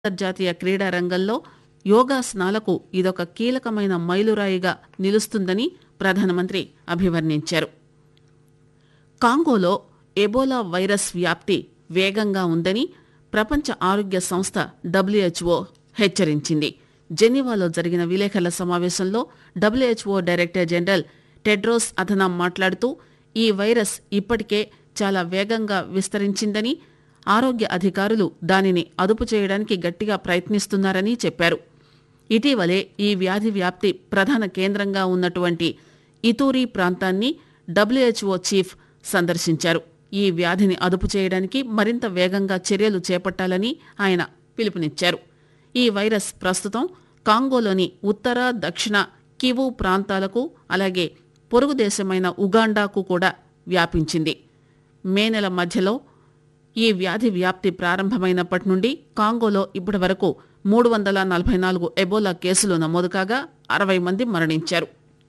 అంతర్జాతీయ క్రీడా రంగంలో యోగాసనాలకు ఇదొక కీలకమైన మైలురాయిగా నిలుస్తుందని ప్రధానమంత్రి అభివర్ణించారు కాంగోలో ఎబోలా వైరస్ వ్యాప్తి వేగంగా ఉందని ప్రపంచ ఆరోగ్య సంస్థ డబ్ల్యూహెచ్ఓ హెచ్చరించింది జెనీవాలో జరిగిన విలేకరుల సమావేశంలో WHO director general Tedros Adhanom మాట్లాడుతూ ఈ వైరస్ ఇప్పటికే చాలా వేగంగా విస్తరించిందని ఆరోగ్య అధికారులు దానిని అదుపు చేయడానికి గట్టిగా ప్రయత్నిస్తున్నారని చెప్పారు ఇటీవలే ఈ వ్యాధి వ్యాప్తి ప్రధాన కేంద్రంగా ఉన్నటువంటి ఇతూరి ప్రాంతాన్ని డబ్ల్యూహెచ్ఓ చీఫ్ సందర్శించారు ఈ వ్యాధిని అదుపు చేయడానికి మరింత వేగంగా చర్యలు చేపట్టాలని ఆయన పిలుపునిచ్చారు ఈ వైరస్ ప్రస్తుతం కాంగోలోని ఉత్తర దక్షిణ కివు ప్రాంతాలకు అలాగే పొరుగు దేశమైన ఉగాండాకు కూడా వ్యాపించింది మే నెల మధ్యలో ఈ వ్యాధి వ్యాప్తి ప్రారంభమైనప్పటి నుండి కాంగోలో ఇప్పటి వరకు మూడు వందల నలభై నాలుగు ఎబోలా కేసులు నమోదు కాగా అరవై మంది మరణించారు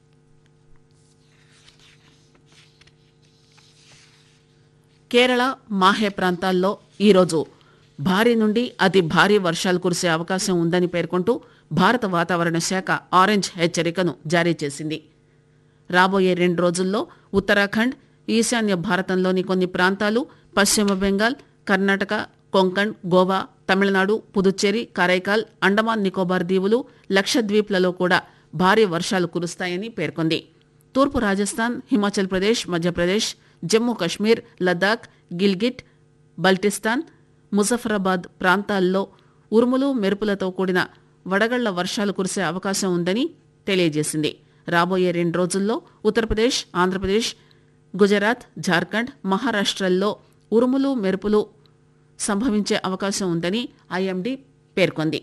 కేరళ మాహే ప్రాంతాల్లో ఈరోజు భారీ నుండి అతి భారీ వర్షాలు కురిసే అవకాశం ఉందని పేర్కొంటూ భారత వాతావరణ శాఖ ఆరెంజ్ హెచ్చరికను జారీ చేసింది రాబోయే రెండు రోజుల్లో ఉత్తరాఖండ్ ఈశాన్య భారతంలోని కొన్ని ప్రాంతాలు పశ్చిమ బెంగాల్ కర్ణాటక కొంకణ్ గోవా తమిళనాడు పుదుచ్చేరి కరైకాల్ అండమాన్ నికోబార్ దీవులు లక్షద్వీప్లలో కూడా భారీ వర్షాలు కురుస్తాయని పేర్కొంది తూర్పు రాజస్థాన్ హిమాచల్ ప్రదేశ్ మధ్యప్రదేశ్ జమ్మూ కశ్మీర్ లద్దాఖ్ గిల్గిట్ బల్టిస్తాన్ ముజఫరాబాద్ ప్రాంతాల్లో ఉరుములు మెరుపులతో కూడిన వడగళ్ల వర్షాలు కురిసే అవకాశం ఉందని తెలియజేసింది రాబోయే రెండు రోజుల్లో ఉత్తరప్రదేశ్ ఆంధ్రప్రదేశ్ గుజరాత్ జార్ఖండ్ మహారాష్టల్లో ఉరుములు మెరుపులు సంభవించే అవకాశం ఉందని ఐఎండీ పేర్కొంది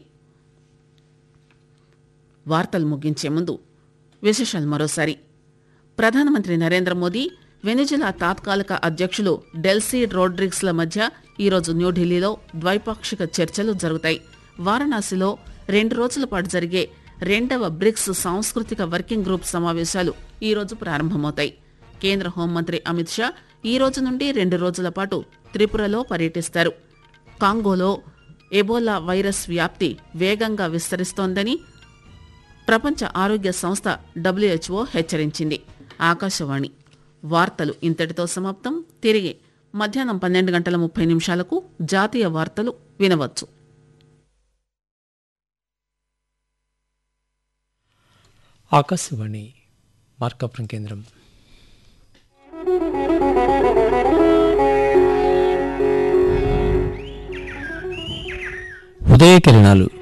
వార్తలు ముగించే ముందు విశేషాలు మరోసారి ప్రధానమంత్రి నరేంద్ర మోదీ వెనిజులా తాత్కాలిక అధ్యక్షులు డెల్సీ రోడ్రిగ్స్ల మధ్య ఈరోజు న్యూఢిల్లీలో ద్వైపాక్షిక చర్చలు జరుగుతాయి వారణాసిలో రెండు రోజుల పాటు జరిగే రెండవ బ్రిక్స్ సాంస్కృతిక వర్కింగ్ గ్రూప్ సమావేశాలు ఈరోజు ప్రారంభమవుతాయి కేంద్ర హోంమంత్రి అమిత్ షా ఈ రోజు నుండి రెండు రోజుల పాటు త్రిపురలో పర్యటిస్తారు కాంగోలో ఎబోలా వైరస్ వ్యాప్తి వేగంగా విస్తరిస్తోందని ప్రపంచ ఆరోగ్య సంస్థ డబ్ల్యూహెచ్ఓ హెచ్చరించింది ఆకాశవాణి వార్తలు ఇంతటితో సమాప్తం తిరిగి మధ్యాహ్నం పన్నెండు గంటల ముప్పై నిమిషాలకు జాతీయ వార్తలు వినవచ్చు ఆకాశవాణి మార్కాపురం కేంద్రం ఉదయ కిరణాలు